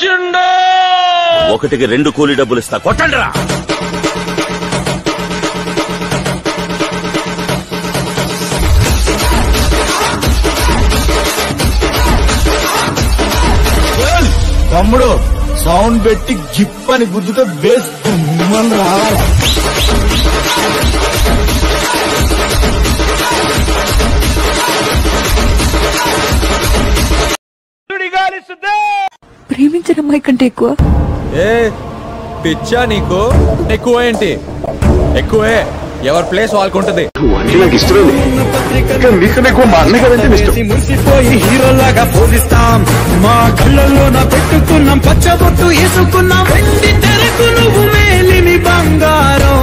వచ్చిండు ఒకటికి రెండు కూలీ డబ్బులు ఇస్తా కొట్టండి రా తమ్ముడు సౌండ్ పెట్టి జిప్ అని గుద్దుతో బేస్ గుమ్మని రావాలి ప్రేమించిన అమ్మాయి కంటే ఎక్కువ ఏ పిచ్చా నీకు ఎక్కువ ఏంటి ఎక్కువే ఎవరి ప్లేస్ వాళ్ళకుంటది మురిసిపోయి హీరోలాగా పోలిస్తాం మా కళ్ళల్లో నా పెట్టుకున్నాం పచ్చబొట్టు వేసుకున్నాం వెండి తెరకు నువ్వు మేలిమి బంగారం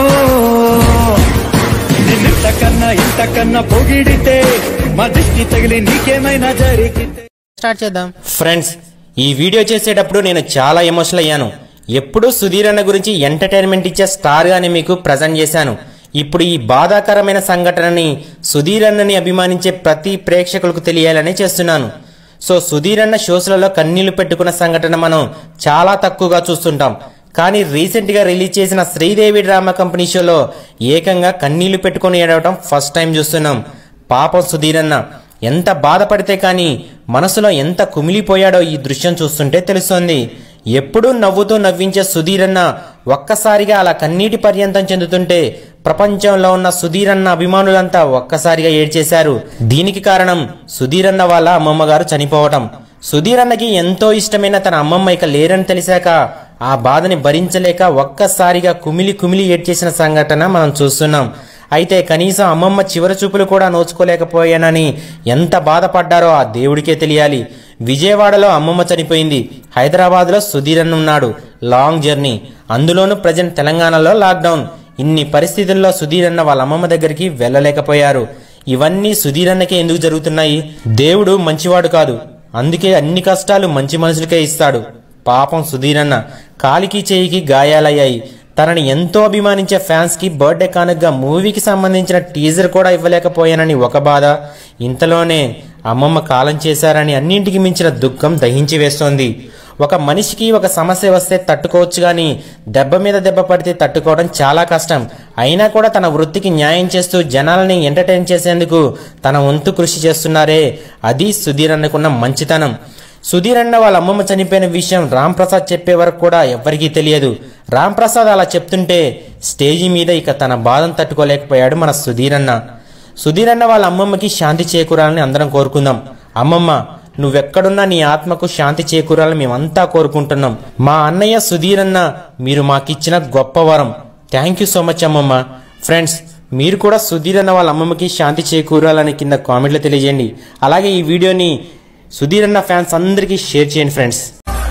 నిన్నింతకన్నా ఇంతకన్నా పొగిడితే మా దిష్టి తగిలి నీకేమైనా జరిగితే స్టార్ట్ చేద్దాం ఫ్రెండ్స్ ఈ వీడియో చేసేటప్పుడు నేను చాలా ఎమోషనల్ అయ్యాను ఎప్పుడూ సుధీర్ అన్న గురించి ఎంటర్టైన్మెంట్ ఇచ్చే స్టార్ గానే మీకు ప్రజెంట్ చేశాను ఇప్పుడు ఈ బాధాకరమైన సంఘటనని సుధీర్ అన్నని అభిమానించే ప్రతి ప్రేక్షకులకు తెలియాలని చేస్తున్నాను సో సుధీర్ అన్న షోస్లలో కన్నీళ్లు పెట్టుకున్న సంఘటన మనం చాలా తక్కువగా చూస్తుంటాం కానీ రీసెంట్ గా రిలీజ్ చేసిన శ్రీదేవి డ్రామా కంపెనీ షోలో ఏకంగా కన్నీళ్లు పెట్టుకొని ఏడవటం ఫస్ట్ టైం చూస్తున్నాం పాపం సుధీర్ అన్న ఎంత బాధపడితే కానీ మనసులో ఎంత కుమిలిపోయాడో ఈ దృశ్యం చూస్తుంటే తెలుస్తోంది ఎప్పుడూ నవ్వుతూ నవ్వించే సుధీర్ అన్న ఒక్కసారిగా అలా కన్నీటి పర్యంతం చెందుతుంటే ప్రపంచంలో ఉన్న సుధీర్ అన్న అభిమానులంతా ఒక్కసారిగా ఏడ్చేశారు దీనికి కారణం సుధీర్ అన్న వాళ్ళ అమ్మమ్మ గారు చనిపోవటం సుధీర్ అన్నకి ఎంతో ఇష్టమైన తన అమ్మమ్మ ఇక లేరని తెలిసాక ఆ బాధని భరించలేక ఒక్కసారిగా కుమిలి కుమిలి ఏడ్చేసిన సంఘటన మనం చూస్తున్నాం అయితే కనీసం అమ్మమ్మ చివరి చూపులు కూడా నోచుకోలేకపోయానని ఎంత బాధపడ్డారో ఆ దేవుడికే తెలియాలి విజయవాడలో అమ్మమ్మ చనిపోయింది హైదరాబాద్లో సుధీర్ అన్న ఉన్నాడు లాంగ్ జర్నీ అందులోనూ ప్రజెంట్ తెలంగాణలో లాక్డౌన్ ఇన్ని పరిస్థితుల్లో సుధీర్ అన్న వాళ్ళ అమ్మమ్మ దగ్గరికి వెళ్ళలేకపోయారు ఇవన్నీ సుధీర్ అన్నకే ఎందుకు జరుగుతున్నాయి దేవుడు మంచివాడు కాదు అందుకే అన్ని కష్టాలు మంచి మనుషులకే ఇస్తాడు పాపం సుధీర్ అన్న కాలికి చేయికి గాయాలయ్యాయి తనని ఎంతో అభిమానించే ఫ్యాన్స్ కి బర్త్డే కానుకగా మూవీకి సంబంధించిన టీజర్ కూడా ఇవ్వలేకపోయానని ఒక బాధ ఇంతలోనే అమ్మమ్మ కాలం చేశారని అన్నింటికి మించిన దుఃఖం దహించి వేస్తోంది ఒక మనిషికి ఒక సమస్య వస్తే తట్టుకోవచ్చు గాని దెబ్బ మీద దెబ్బ పడితే తట్టుకోవడం చాలా కష్టం అయినా కూడా తన వృత్తికి న్యాయం చేస్తూ జనాలని ఎంటర్టైన్ చేసేందుకు తన వంతు కృషి చేస్తున్నారే అది సుధీర్ అన్నకున్న మంచితనం సుధీర్ అన్న వాళ్ళ అమ్మమ్మ చనిపోయిన విషయం రామ్ ప్రసాద్ చెప్పే వరకు కూడా ఎవ్వరికీ తెలియదు రామ్ ప్రసాద్ అలా చెప్తుంటే స్టేజి మీద ఇక తన బాధను తట్టుకోలేకపోయాడు మన సుధీర్ అన్న సుధీర్ అన్న వాళ్ళ అమ్మమ్మకి శాంతి చేకూరాలని అందరం కోరుకుందాం అమ్మమ్మ నువ్వెక్కడున్నా నీ ఆత్మకు శాంతి చేకూరాలని మేమంతా కోరుకుంటున్నాం మా అన్నయ్య సుధీర్ అన్న మీరు మాకిచ్చిన గొప్ప వరం థ్యాంక్ యూ సో మచ్ అమ్మమ్మ ఫ్రెండ్స్ మీరు కూడా సుధీర్ అన్న వాళ్ళ అమ్మమ్మకి శాంతి చేకూరాలని కింద కామెంట్లో తెలియజేయండి అలాగే ఈ వీడియోని సుధీర్ అన్న ఫ్యాన్స్ అందరికీ షేర్ చేయండి ఫ్రెండ్స్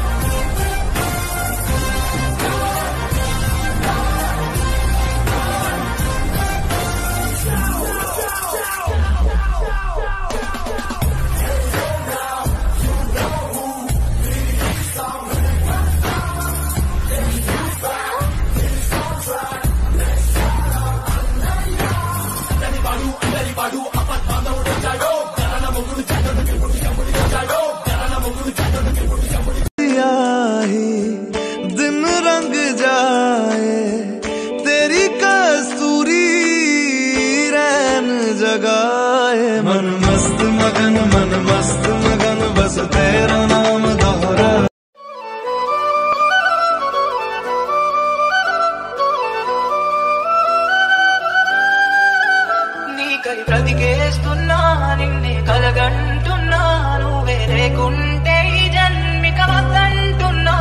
दिन रंग जाए तेरी कस्तूरी रैन जगाए मन मस्त मगन मन मस्त मगन बस तेरा नाम दोहरा నీకై బ్రతికేస్తున్నా నిన్నే కలగంటున్నా నువ్వే లేకుంటే ఈ జన్మిక వద్దంటున్నా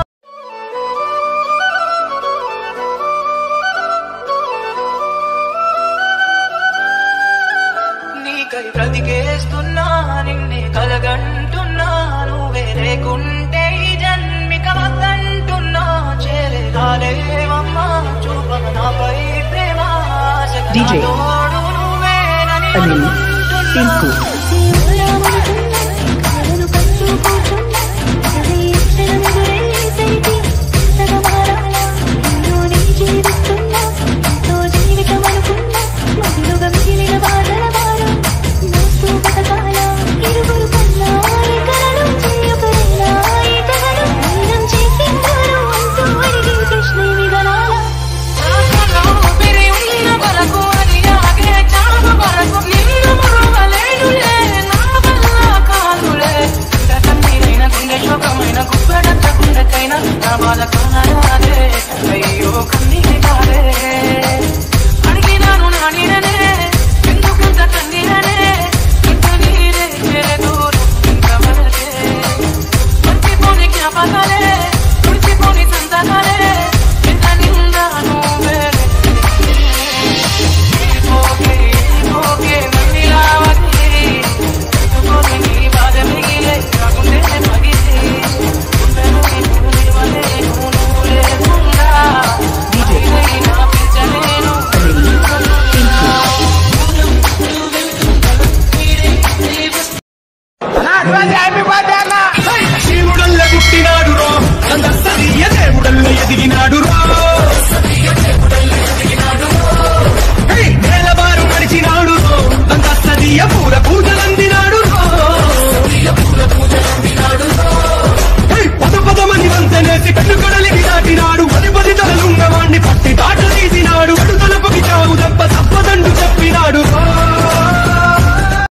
నీకై బ్రతికేస్తున్నా నిన్నే కలగంటున్నా నువ్వే లేకుంటే ఈ జన్మిక వద్దంటున్నా చేరేగాలేవమ్మా చూపక నాపై ప్రేమ DJ. తోడు నువ్వేనని అనిల్, అనుకుంటున్నా. టింకు